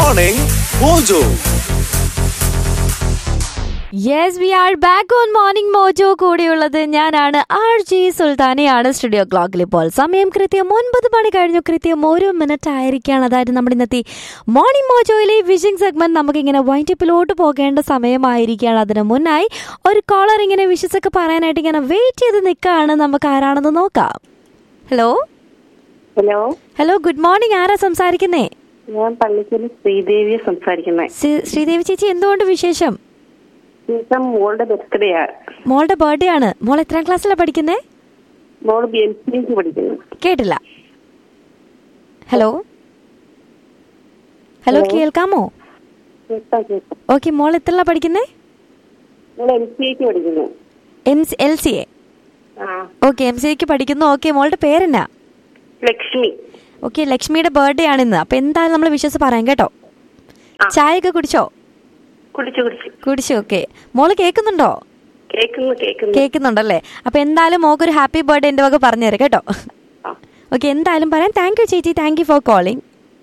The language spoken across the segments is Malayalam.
Morning Mojo. Yes we are back on morning mojo കൂടെയുള്ളത് ഞാനാണ് ആർ ജി സുൽത്താനയാണ് സ്റ്റുഡിയോ ക്ലോക്കിൽ ഇപ്പോൾ സമയം കൃത്യം ഒൻപത് മണി കഴിഞ്ഞു കൃത്യം ഒരു മിനിറ്റ് ആയിരിക്കുകയാണ് അതായത് നമ്മുടെ ഇന്നത്തെ മോർണിംഗ് മോജോയിലെ വിഷിംഗ് സെഗ്മെന്റ് നമുക്കിങ്ങനെ വൈൻഡിപ്പിലോട്ട് പോകേണ്ട സമയമായിരിക്കുകയാണ് അതിന് മുന്നായി ഒരു കോളർ ഇങ്ങനെ വിഷസ് ഒക്കെ പറയാനായിട്ട് ഇങ്ങനെ വെയിറ്റ് ചെയ്ത് നിൽക്കുകയാണ് നമുക്ക് ആരാണെന്ന് നോക്കാം hello hello hello good morning ആരാ സംസാരിക്കുന്നേ ഞാൻ പള്ളിക്കല് ശ്രീദേവിയെ സംസാരിക്കുന്നത് ശ്രീ- ശ്രീദേവി ചേച്ചി എന്തുകൊണ്ട് വിശേഷം ഇപ്പം മോളുടെ ബർത്ത്ഡേയാ മോളുടെ ബർത്ത്ഡേ ആണ് മോൾ എത്രാം ക്ലാസ്സിലാണ് പഠിക്കുന്നേ മോള് ബി എൽ സിക്ക് പഠിക്കുന്നു കേട്ടില്ല ഹലോ ഹലോ കേൾക്കാമോ കേട്ടാ കേട്ടാ ഓക്കെ മോൾ എത്രല്ല പഠിക്കുന്നേ മോള് എൽ സിക്ക് പഠിക്കുന്നു എം എൽ സി എ ആ ഓക്കെ എം സി എക്ക് പഠിക്കുന്നു ഓക്കെ മോളുടെ പേരെന്നാ ലക്ഷ്മി ഓക്കെ ലക്ഷ്മിയുടെ ബർത്ത്ഡേ ആണ് ഇന്ന് അപ്പൊ എന്തായാലും നമ്മൾ വിശ്വസ് പറയാം കേട്ടോ ആ. ചായ ഒക്കെ കുടിച്ചോ കുടിച്ചു കുടിച്ചു കുടിച്ചു ഓക്കെ മോള് കേൾക്കുന്നുണ്ടോ കേക്കുന്നു കേക്കുന്നു കേൾക്കുന്നുണ്ടല്ലേ അപ്പൊ എന്തായാലും മോക്കൊരു ഹാപ്പി ബർത്ത്ഡേ എന്റെ വക പറഞ്ഞു തരാം കേട്ടോ ആ. ഓക്കെ എന്തായാലും പറയാം താങ്ക് യു ചേച്ചി thank you for calling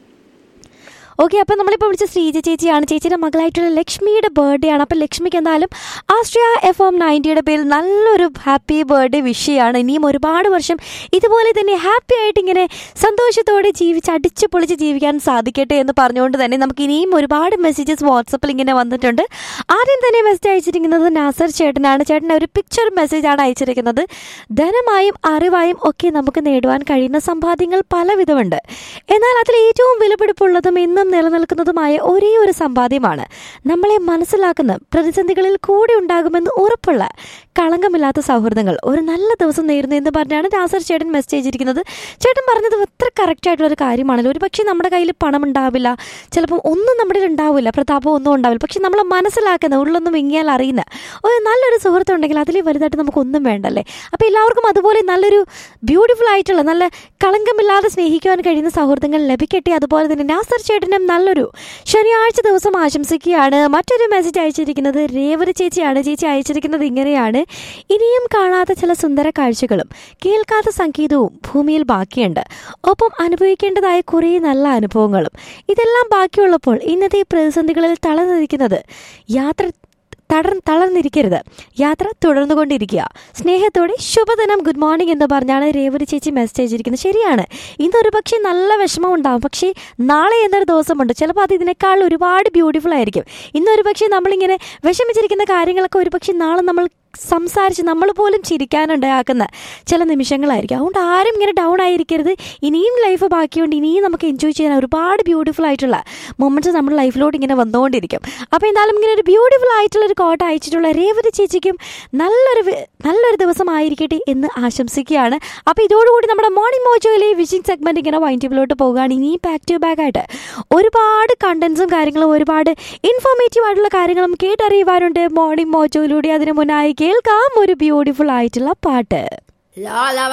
okay അപ്പം നമ്മളിപ്പോൾ വിളിച്ച ശ്രീജ ചേച്ചിയാണ് ചേച്ചിയുടെ മകളായിട്ടുള്ള ലക്ഷ്മിയുടെ ബർത്ത്ഡേ ആണ് അപ്പം ലക്ഷ്മിക്ക് എന്തായാലും ആസ്ട്രിയ എഫ് എം നയൻറ്റിയുടെ പേരിൽ നല്ലൊരു ഹാപ്പി ബർത്ത്ഡേ വിഷയാണ് ഇനിയും ഒരുപാട് വർഷം ഇതുപോലെ തന്നെ ഹാപ്പി ആയിട്ട് ഇങ്ങനെ സന്തോഷത്തോടെ ജീവിച്ച് അടിച്ചു പൊളിച്ച് ജീവിക്കാൻ സാധിക്കട്ടെ എന്ന് പറഞ്ഞുകൊണ്ട് തന്നെ നമുക്ക് ഇനിയും ഒരുപാട് മെസ്സേജസ് വാട്സപ്പിൽ ഇങ്ങനെ വന്നിട്ടുണ്ട് ആദ്യം തന്നെ മെസ്സേജ് അയച്ചിരിക്കുന്നത് നാസർ ചേട്ടനാണ് ചേട്ടൻ ഒരു പിക്ചർ മെസ്സേജാണ് അയച്ചിരിക്കുന്നത് ധനമായും അറിവായും ഒക്കെ നമുക്ക് നേടുവാൻ കഴിയുന്ന സമ്പാദ്യങ്ങൾ പലവിധമുണ്ട് എന്നാൽ അതിൽ ഏറ്റവും വിലപിടിപ്പുള്ളതും എന്നും നിലനിൽക്കുന്നതുമായ ഒരേ ഒരു സമ്പാദ്യമാണ് നമ്മളെ മനസ്സിലാക്കുന്ന പ്രതിസന്ധികളിൽ കൂടെ ഉണ്ടാകുമെന്ന് ഉറപ്പുള്ള കളങ്കമില്ലാത്ത സൗഹൃദങ്ങൾ ഒരു നല്ല ദിവസം നേരുന്നു എന്ന് പറഞ്ഞാണ് നാസർ ചേട്ടൻ മെസ്സേജ് ചെയ്തിരിക്കുന്നത് ചേട്ടൻ പറഞ്ഞത് അത്ര കറക്റ്റ് ആയിട്ടുള്ള ഒരു കാര്യമാണല്ലോ ഒരു പക്ഷേ നമ്മുടെ കയ്യിൽ പണം ഉണ്ടാവില്ല ചിലപ്പോൾ ഒന്നും നമ്മുടെ കയ്യിൽ ഉണ്ടാവില്ല പ്രതാപം ഒന്നും ഉണ്ടാവില്ല പക്ഷെ നമ്മളെ മനസ്സിലാക്കുന്ന ഉള്ളൊന്നും വിങ്ങിയാൽ അറിയുന്ന ഒരു നല്ലൊരു സുഹൃത്തുണ്ടെങ്കിൽ അതിൽ വലുതായിട്ട് നമുക്കൊന്നും വേണ്ടല്ലേ അപ്പോൾ എല്ലാവർക്കും അതുപോലെ നല്ലൊരു ബ്യൂട്ടിഫുൾ ആയിട്ടുള്ള നല്ല കളങ്കമില്ലാതെ സ്നേഹിക്കുവാൻ കഴിയുന്ന സൗഹൃദങ്ങൾ ലഭിക്കട്ടെ അതുപോലെ തന്നെ നാസർ ചേട്ടനും നല്ലൊരു ശനിയാഴ്ച ദിവസം ആശംസിക്കുകയാണ് മറ്റൊരു മെസ്സേജ് അയച്ചിരിക്കുന്നത് രേവതി ചേച്ചിയാണ് ചേച്ചി അയച്ചിരിക്കുന്നത് ഇങ്ങനെയാണ് ഇനിയും കാണാത്ത ചില സുന്ദര കാഴ്ചകളും കേൾക്കാത്ത സംഗീതവും ഭൂമിയിൽ ബാക്കിയുണ്ട് ഒപ്പം അനുഭവിക്കേണ്ടതായ കുറേ നല്ല അനുഭവങ്ങളും ഇതെല്ലാം ബാക്കിയുള്ളപ്പോൾ ഇന്നത്തെ ഈ പ്രതിസന്ധികളിൽ തളർന്നിരിക്കുന്നത് യാത്ര തളർ തളർന്നിരിക്കരുത് യാത്ര തുടർന്നുകൊണ്ടിരിക്കുക സ്നേഹത്തോടെ ശുഭദിനം ഗുഡ് മോർണിംഗ് എന്ന് പറഞ്ഞാണ് രേവതി ചേച്ചി മെസ്സേജ് അയച്ചിരിക്കുന്നത് ശരിയാണ് ഇന്നൊരു പക്ഷേ നല്ല വിഷമം ഉണ്ടാവും പക്ഷേ നാളെ എന്നൊരു ദിവസമുണ്ട് ചിലപ്പോൾ അത് ഇതിനേക്കാൾ ഒരുപാട് ബ്യൂട്ടിഫുൾ ആയിരിക്കും ഇന്നൊരു പക്ഷേ നമ്മളിങ്ങനെ വിഷമിച്ചിരിക്കുന്ന കാര്യങ്ങളൊക്കെ ഒരു പക്ഷേ നാളെ നമ്മൾ സംസാരിച്ച് നമ്മൾ പോലും ചിരിക്കാനുണ്ടാക്കുന്ന ചില നിമിഷങ്ങളായിരിക്കും അതുകൊണ്ട് ആരും ഇങ്ങനെ ഡൗൺ ആയിരിക്കരുത് ഇനിയും ലൈഫ് ബാക്കിയുണ്ട് ഇനിയും നമുക്ക് എൻജോയ് ചെയ്യാൻ ഒരുപാട് ബ്യൂട്ടിഫുൾ ആയിട്ടുള്ള മൊമെൻറ്റ്സ് നമ്മുടെ ലൈഫിലോട്ട് ഇങ്ങനെ വന്നുകൊണ്ടിരിക്കും അപ്പോൾ എന്തായാലും ഇങ്ങനെ ഒരു ബ്യൂട്ടിഫുൾ ആയിട്ടുള്ള ഒരു കോട്ട അയച്ചിട്ടുള്ള രേവതി ചേച്ചിക്കും നല്ലൊരു വി- നല്ലൊരു ദിവസം ആയിരിക്കട്ടെ എന്ന് ആശംസിക്കുകയാണ് അപ്പോൾ ഇതോടുകൂടി നമ്മുടെ മോർണിംഗ് മോജോയിലെ വിഷിംഗ് സെഗ്മെൻറ്റ് ഇങ്ങനെ വൈൻഡിപ്പിലോട്ട് പോകുകയാണ് ഇനിയും ബാക്ക് ടു ബാക്ക് ആയിട്ട് ഒരുപാട് കണ്ടൻസും കാര്യങ്ങളും ഒരുപാട് ഇൻഫോർമേറ്റീവ് ആയിട്ടുള്ള കാര്യങ്ങളും കേട്ടറിയുവാനുണ്ട് മോർണിംഗ് മോജോയിലൂടെ അതിന് മുന്നായി കേൾക്കാം ഒരു ബ്യൂട്ടിഫുൾ ആയിട്ടുള്ള പാട്ട് La la